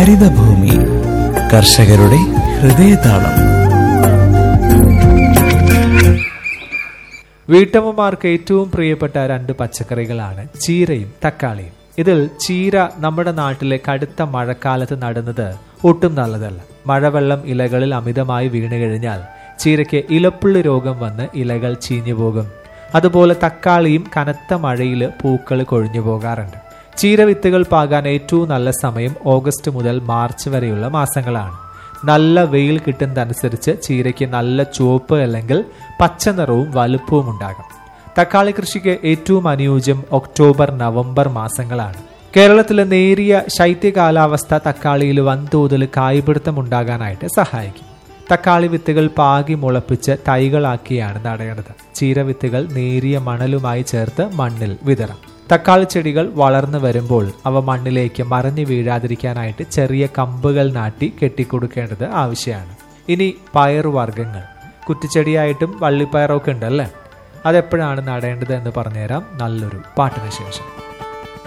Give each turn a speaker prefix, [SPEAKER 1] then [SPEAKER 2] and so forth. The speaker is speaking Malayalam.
[SPEAKER 1] ഹരിതഭൂമി കർഷകരുടെ ഹൃദയതാളം
[SPEAKER 2] വീട്ടമ്മമാർക്ക് ഏറ്റവും പ്രിയപ്പെട്ട രണ്ട് പച്ചക്കറികളാണ് ചീരയും തക്കാളിയും ഇതിൽ ചീര നമ്മുടെ നാട്ടിലെ കടുത്ത മഴക്കാലത്ത് നടുന്നത് ഒട്ടും നല്ലതല്ല മഴവെള്ളം ഇലകളിൽ അമിതമായി വീണു കഴിഞ്ഞാൽ ചീരയ്ക്ക് ഇലപ്പുള്ളി രോഗം വന്ന് ഇലകൾ ചീഞ്ഞു പോകും അതുപോലെ തക്കാളിയും കനത്ത മഴയിൽ പൂക്കൾ കൊഴിഞ്ഞു പോകാറുണ്ട് ചീര വിത്തുകൾ പാകാൻ ഏറ്റവും നല്ല സമയം ഓഗസ്റ്റ് മുതൽ മാർച്ച് വരെയുള്ള മാസങ്ങളാണ് നല്ല വെയിൽ കിട്ടുന്നതനുസരിച്ച് ചീരയ്ക്ക് നല്ല ചുവപ്പ് അല്ലെങ്കിൽ പച്ച നിറവും വലുപ്പവും ഉണ്ടാകും തക്കാളി കൃഷിക്ക് ഏറ്റവും അനുയോജ്യം ഒക്ടോബർ നവംബർ മാസങ്ങളാണ് കേരളത്തിലെ നേരിയ ശൈത്യ കാലാവസ്ഥ തക്കാളിയിൽ വൻതോതിൽ കായ്പിടുത്തം ഉണ്ടാകാനായിട്ട് സഹായിക്കും തക്കാളി വിത്തുകൾ പാകി മുളപ്പിച്ച് തൈകളാക്കിയാണ് നടേണ്ടത് ചീര വിത്തുകൾ നേരിയ മണലുമായി ചേർത്ത് മണ്ണിൽ വിതറാം തക്കാളി ചെടികൾ വളർന്നു വരുമ്പോൾ അവ മണ്ണിലേക്ക് മറിഞ്ഞു വീഴാതിരിക്കാനായിട്ട് ചെറിയ കമ്പുകൾ നാട്ടി കെട്ടിക്കൊടുക്കേണ്ടത് ആവശ്യമാണ് ഇനി പയറുവർഗ്ഗങ്ങൾ കുറ്റിച്ചെടിയായിട്ടും വള്ളിപ്പയറൊക്കെ ഉണ്ടല്ലേ അതെപ്പോഴാണ് നടേണ്ടത് എന്ന് പറഞ്ഞുതരാം നല്ലൊരു പാട്ടിന് ശേഷം